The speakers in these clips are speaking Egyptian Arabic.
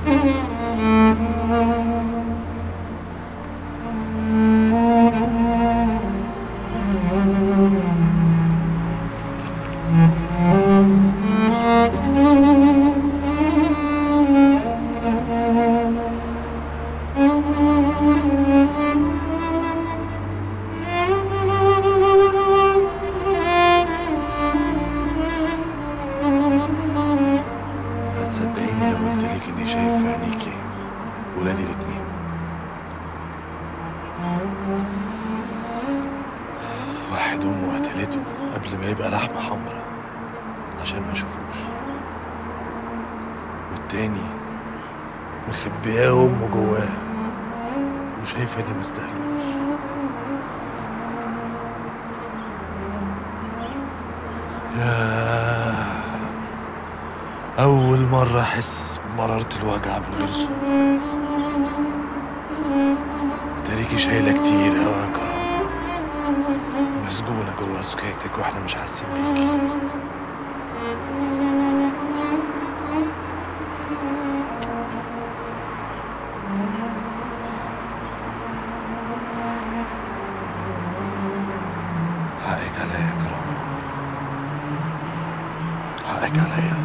هتصدقيني لو قلت لك اني شايف في عينيكي ولادي الاتنين واحد امه قتلته قبل ما يبقى لحمه حمرا عشان ما اشوفوش والتاني مخبياه امه جواه وشايفه اني مستاهلوش ياه أول مرة أحس بمرارة الوجع من غير صوت تاريكي شايلة كتير أوي يا كرامة مسجونة جوا سكيتك وإحنا مش حاسين بيكي حقك عليا يا كرامة حقك عليا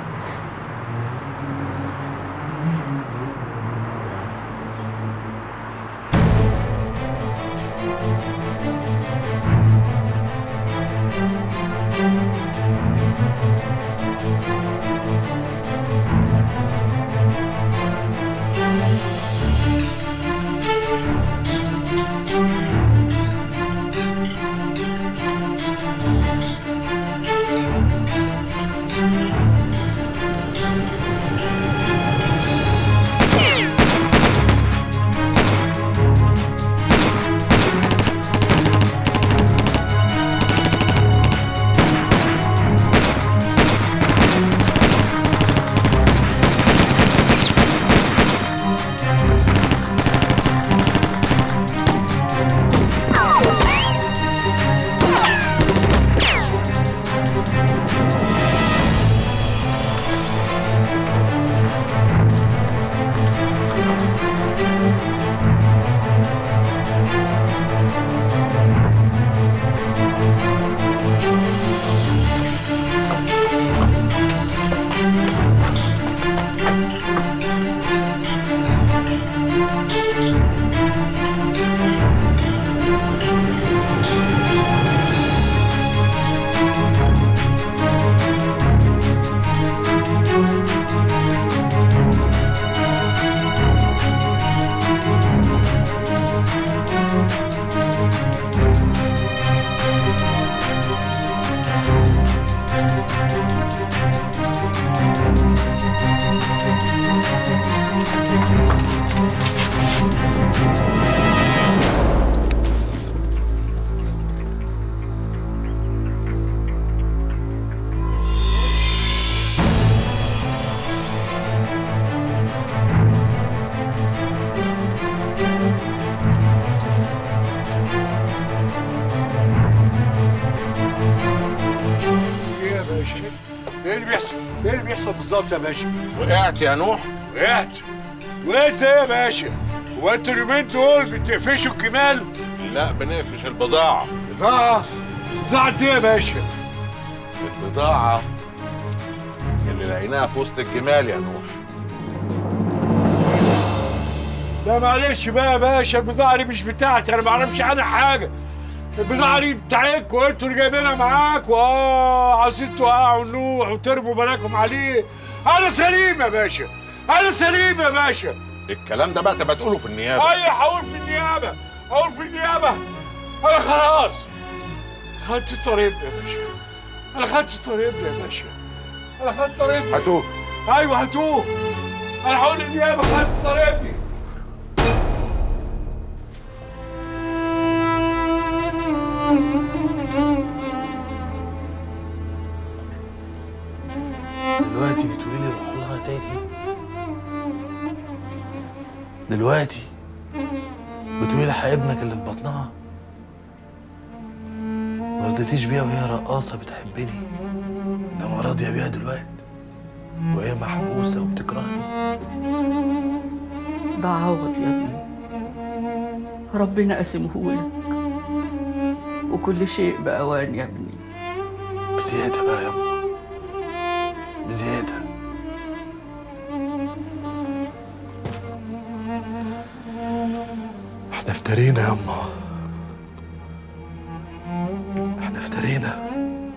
ايه يا باشا؟ ايه اللي بيحصل؟ ايه اللي بيحصل بالظبط يا باشا؟ وقعت يا نوح وقعت وانت ايه يا باشا؟ هو انتوا اليومين دول بتقفشوا الجمال؟ لا بنقفش البضاعة بضاعة بضاعة ايه يا باشا؟ البضاعة اللي لقيناها في وسط الجمال يا نوح لا معلش بقى يا باشا البضاعة دي مش بتاعتي انا ما اعرفش عنها حاجة البضاعة دي بتاعتكم انتوا اللي جايبينها معاكم اه عايزين توقعوا النوح وترموا بلاكم عليه انا سليم يا باشا انا سليم يا باشا الكلام ده بقى تبقى تقوله في النيابة ايوه هقول في النيابه هقول في النيابه انا خلاص خدت طريقنا يا باشا انا خدت طريقنا يا باشا انا خدت طريقنا هاتوه ايوه هاتوه انا هقول للنيابه خدت طريقتي دلوقتي بتقولي لي روح لها تاني دلوقتي بتقولي لي ابنك اللي في بطنها ما رضيتيش بيها وهي رقاصة بتحبني انما راضية بيها دلوقتي وهي محبوسة وبتكرهني ده عوض يا ابني ربنا قسمهولك وكل شيء بأوان يا ابني بزيادة بقى يا أما بزيادة احنا افترينا يا أما احنا افترينا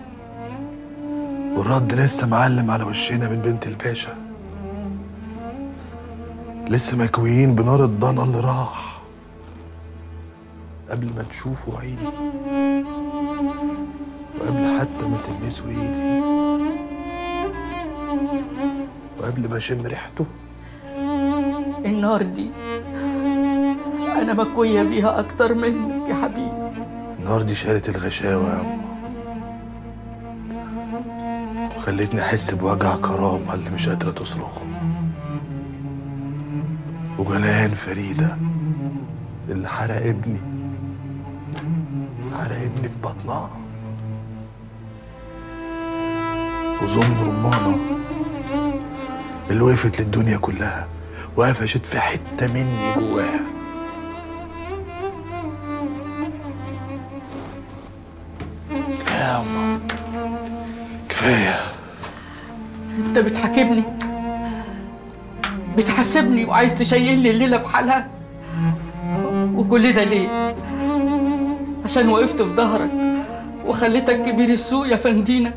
والرد لسه معلم على وشنا من بنت الباشا لسه مكويين بنار الضنا اللي راح قبل ما تشوفوا عيني وقبل حتى ما تلمسوا ايدي وقبل ما اشم ريحته النار دي أنا مكوية بيها أكتر منك يا حبيبي النار دي شالت الغشاوة يا أما وخلتني أحس بوجع كرامة اللي مش قادرة تصرخه وغليان فريدة اللي حرق ابني حرق ابني في بطنها وظن رمانة اللي وقفت للدنيا كلها وقفشت في حتة مني جواها كفاية يا أما كفاية أنت بتحاكمني بتحاسبني وعايز تشيلني الليلة بحالها وكل ده ليه؟ عشان وقفت في ظهرك وخليتك كبير السوق يا فندينا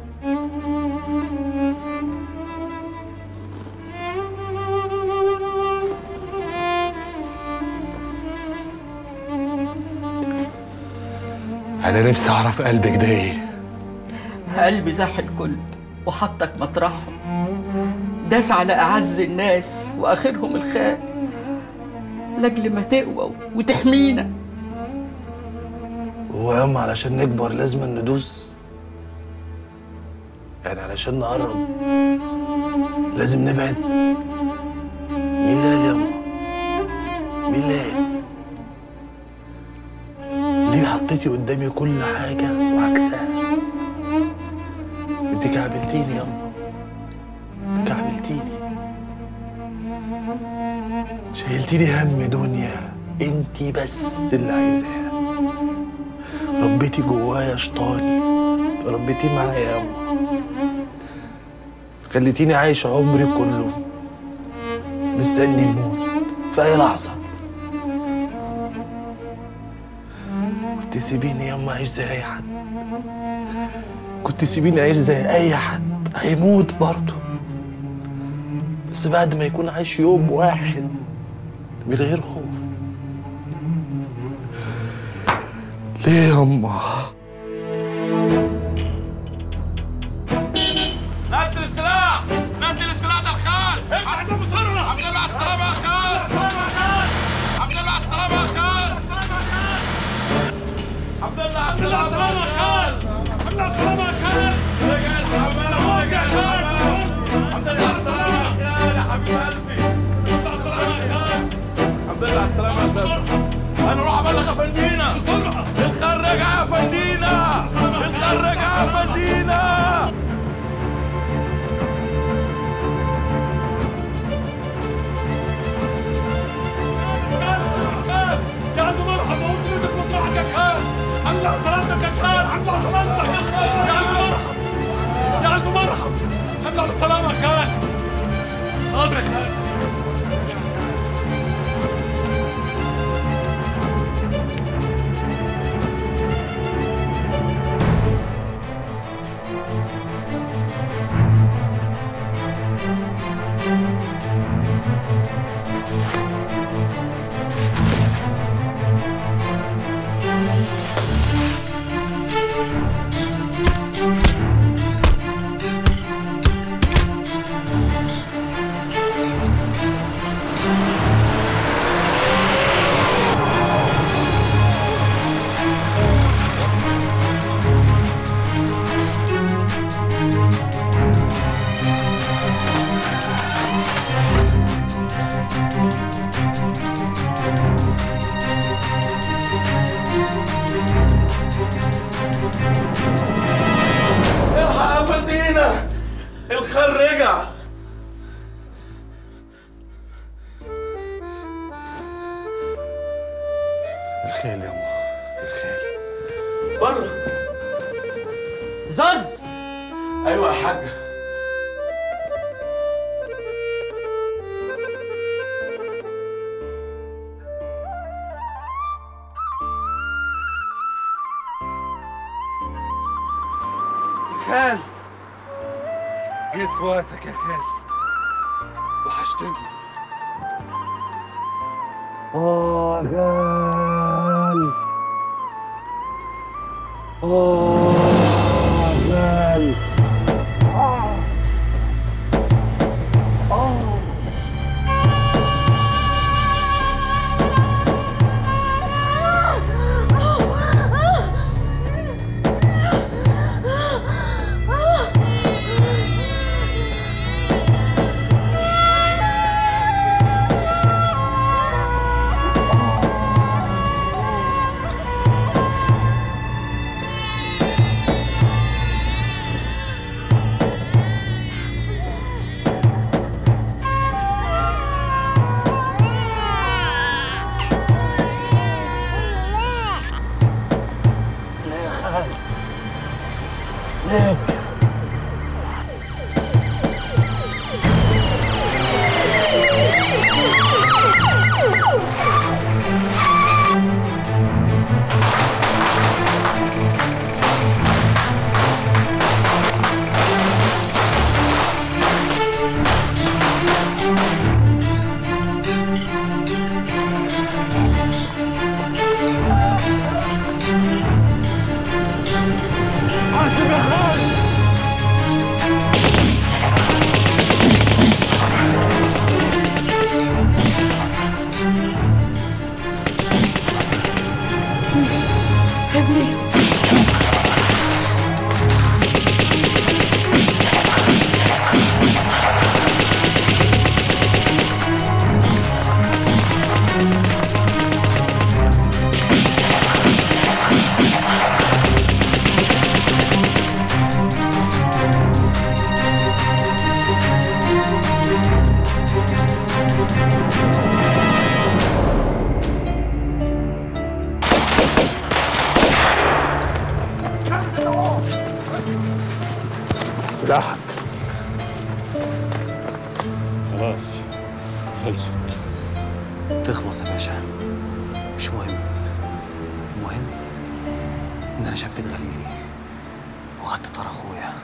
أنا نفسي أعرف قلبك ده إيه قلبي زاح الكل وحطك مطرحهم داس على أعز الناس وآخرهم الخال لأجل ما تقوى وتحمينا هو ياما علشان نكبر لازم ندوس يعني علشان نقرب لازم نبعد مين اللي قال ياما مين اللي قال ليه حطيتي قدامي كل حاجة وعكسها انت كعبلتيني ياما كعبلتيني شايلتيني هم دنيا انتي بس اللي عايزاها ربيتي جوايا شيطاني ربيتيه معايا يا أما خليتيني عايش عمري كله مستني الموت في أي لحظة كنت سيبيني ياما أعيش زي أي حد كنت سيبيني أعيش زي أي حد هيموت برضه بس بعد ما يكون عايش يوم واحد من غير خوف ليه يا أما نزل السلاح نزل السلاح ده الخال افتح الباب بسرعه عبد الله على السلامه يا خال عبد الله على السلامه يا خال عبد الله على السلامه يا خال عبد الله على السلامه يا خال رجع الحمام رجع الحمام عبد الله على السلامه يا خال يا حبيب قلبي عبد الله على السلامه يا خال عبد الله على السلامه يا خال انا اروح ابلغ افندينا بسرعه الخال رجع يا افندينا الخال رجع يا افندينا يا عم مرحبا قلت لك مطلعك يا خال الحمد لله على سلامتك يا خال الحمد لله على سلامتك يا عم مرحبا يا عم مرحبا الحمد لله على السلامة يا خال حاضر يا خال الخيل يا أمه الخيل بره زز ايوه يا حاجه خال جيت في وقتك يا خال وحشتني اه يا خال اه يا خال سلاحك خلاص خلصت تخلص يا باشا مش مهم المهم ان انا شفيت غليلي وخدت طار اخويا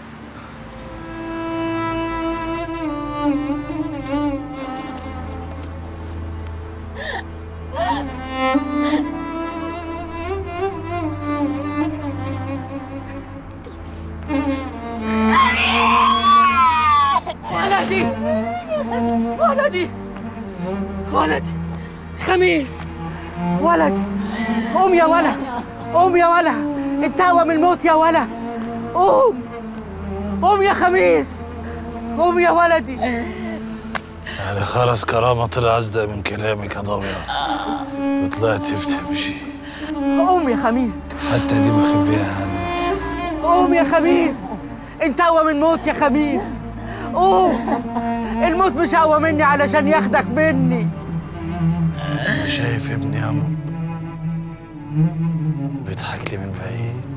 ولدي ولدي ولدي خميس ولدي قوم يا ولا قوم يا ولا انتهى من الموت يا ولا قوم قوم يا خميس قوم يا ولدي يعني خلاص كرامة طلع أصدق من كلامك يا ضوية وطلعت بتمشي قوم يا خميس حتى دي مخبيها عني قوم يا خميس انت اقوى من الموت يا خميس قوم الموت مش اقوى مني علشان ياخدك مني أنا شايف ابني عمو بيضحك لي من بعيد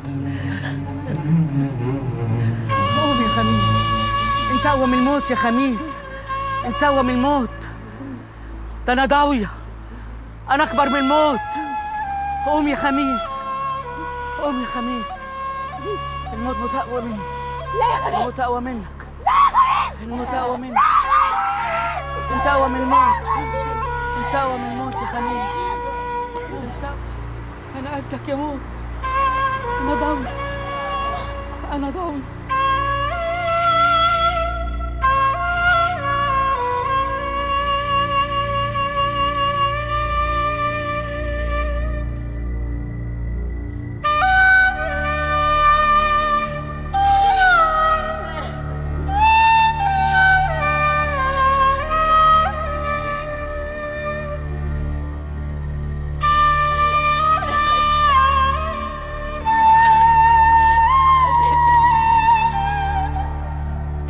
قوم يا خميس انت اقوى من الموت يا خميس انت اقوى من الموت ده انا ضاوية انا اكبر من الموت قوم يا خميس قوم يا خميس الموت موت اقوى مني لا يا خميس الموت اقوى منك لا يا خميس الموت اقوى منك انت اقوى من الموت انت اقوى من الموت يا خميس انت انا قدك يا موت انا ضاوية انا ضاوية